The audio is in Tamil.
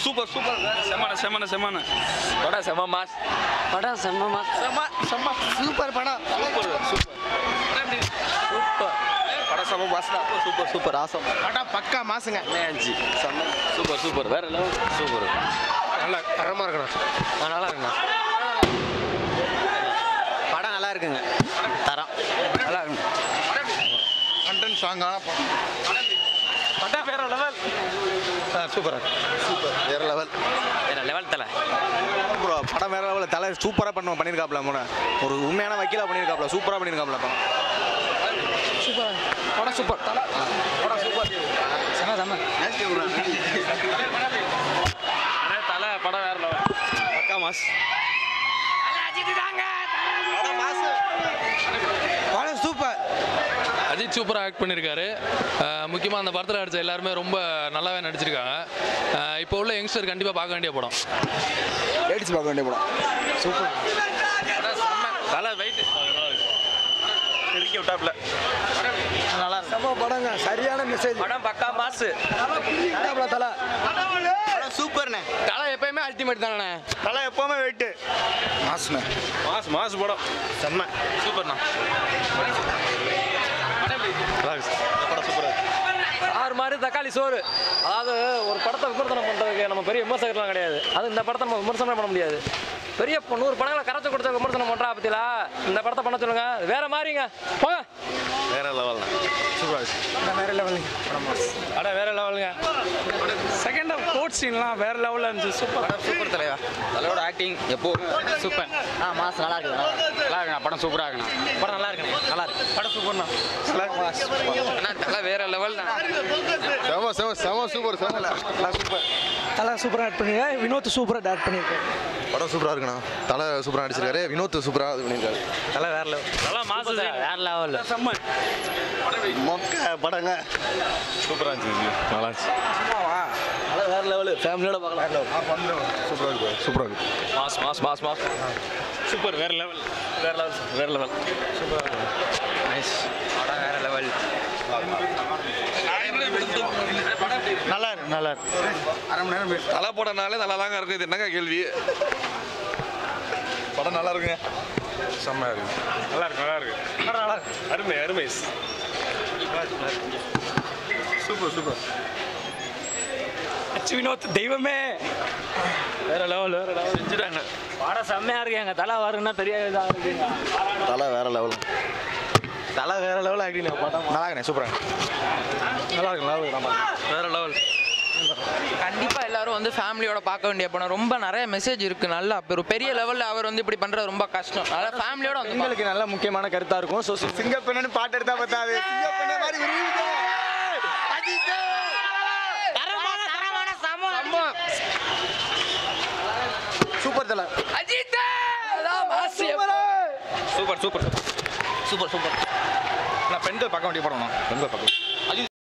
சூப்பர் சூப்பர் செம்மன செம்மன செம்மன படம் செம மாஸ் படம் செம்ம செம்ம செம்ம சூப்பர் படம் சூப்பர் சூப்பர் சூப்பர் படம் செம்ம பாஸ்டா சூப்பர் சூப்பர் ஆசம் படம் பக்கா மாசுங்க அஞ்சு செம்ம சூப்பர் சூப்பர் வேற லெவல் சூப்பர் நல்லா தரமா இருக்கணும் நல்லா இருக்குண்ணா படம் நல்லா இருக்குங்க தரம் நல்லா இருக்கு கண்டென்ட் சாங்கான படம் வேற லெவல் சூப்பர் சூப்பர் வேற லெவல் வேற லெவல் தலை ப்ரோ படம் வேற லெவல் தலை சூப்பராக பண்ண பண்ணியிருக்காப்ல மோன ஒரு உண்மையான வக்கீலா பண்ணியிருக்காப்ல சூப்பராக பண்ணியிருக்காப்ல படம் படம் சூப்பர் படம் சூப்பர் செம செம தலை படம் வேற லெவல் பக்கா மாஸ் படம் சூப்பர் அஜித் சூப்பராக ஆக்ட் பண்ணியிருக்காரு முக்கியமாக அந்த படத்தில் நடித்த எல்லாருமே ரொம்ப நல்லாவே நடிச்சிருக்காங்க அஹ் இப்போ உள்ள யங்ஸ்டர் கண்டிப்பாக பார்க்க வேண்டிய படம் அடிச்சு பார்க்க வேண்டிய படம் தலை வெயிட் திருக்கி விட்டாப்ல நல்லா இருக்கு செம்ம படங்க சரியான மெசேஜ் படம் பக்கா மாசு தலை படம் சூப்பர்ண்ணே தலை எப்பயுமே அல்டிமேட் தானே தலை எப்பவுமே வெயிட்டு மாஸ்ண்ணே மாஸ் மாஸ் படம் செம்ம சூப்பர்ண்ணா படம் சூப்பராக ஆறு மாதிரி தக்காளி சோறு அதாவது ஒரு படத்தை விமர்சனம் பண்ணுறதுக்கு நம்ம பெரிய விமர்சகர்லாம் கிடையாது அது இந்த படத்தை நம்ம விமர்சனம் பண்ண முடியாது பெரிய இப்ப நூறு படங்களை கரைச்சி கொடுத்த விமர்சனம் பண்ணுறா பத்திலா இந்த படத்தை பண்ண சொல்லுங்க அது வேற மாதிரிங்க போங்க வேற லெவல்ண்ணே சூப்பராக வேற லெவல் அட வேற லெவலுங்க செகண்ட் ஆஃப் கோட் சீன்லாம் வேற லெவலில் இருந்துச்சு சூப்பர் சூப்பர் தலைவா தலையோட ஆக்டிங் எப்போ சூப்பர் ஆ மாசு நல்லா இருக்கு நல்லா இருக்குண்ணா படம் சூப்பராக இருக்குண்ணா படம் நல்லா இருக்குண்ணே நல்லா இருக்கு படம் சூப்பர்ண்ணா அண்ணா தலை வேற லெவல் செம செம செம சூப்பர் செம சூப்பர் தலை சூப்பராக ஆட் பண்ணிருக்கேன் வினோத் சூப்பராக ஆட் பண்ணியிருக்கேன் படம் சூப்பராக இருக்குண்ணா தலை சூப்பராக நடிச்சிருக்காரு வினோத் சூப்பராக இது பண்ணியிருக்காரு தலை வேற லெவல் நல்லா மாசம் வேற லெவல் மொக்க படங்க சூப்பராக இருந்துச்சு நல்லா இருந்துச்சு வேற லெவல் ஃபேமிலியோட பார்க்கலாம் சூப்பராக இருக்கு சூப்பராக இருக்கு mass mass mass mass super வேற லெவல் வேற லெவல் வேற லெவல் சூப்பர் நைஸ் படம் வேற லெவல் நல்லா இருக்கு நல்லா இருக்கு அரை மணி நேரம் தலை போடனாலே நல்லா தாங்க இருக்கும் இது என்னங்க கேள்வி படம் நல்லா இருக்குங்க செம்மையாக இருக்கு நல்லா இருக்கு நல்லா இருக்கு படம் நல்லா இருக்கு அருமை அருமை சூப்பர் சூப்பர் அச்சு வினோத் தெய்வமே வேற லெவல் வேற லெவல் செஞ்சுட்டாங்க படம் செம்மையா இருக்கு எங்க தலை வருங்கன்னா பெரிய இதாக இருக்குங்க தலை வேற லெவல் தலை வேற லெவல் ஆக்டிங் படம் நல்லா இருக்குண்ணே சூப்பராக நல்லா இருக்கு நல்லா இருக்கு வேற லெவல் கண்டிப்பா எல்லாரும் வந்து ஃபேமிலியோட பார்க்க வேண்டிய படம் ரொம்ப நிறைய மெசேஜ் இருக்கு நல்லா ஒரு பெரிய லெவல்ல அவர் வந்து இப்படி பண்றது ரொம்ப கஷ்டம் அதனால ஃபேமிலியோட வந்து பெண்களுக்கு நல்ல முக்கியமான கருத்தா இருக்கும் ஸோ சிங்க பெண்ணு பாட்டு எடுத்தா பார்த்தாது சிங்க பெண்ணு மாதிரி விரும்புங்க. அஜித் சூப்பர் தலை Ajith super super super super நான் பெண்கள் பார்க்க வேண்டிய படம் பெண்கள் பார்க்க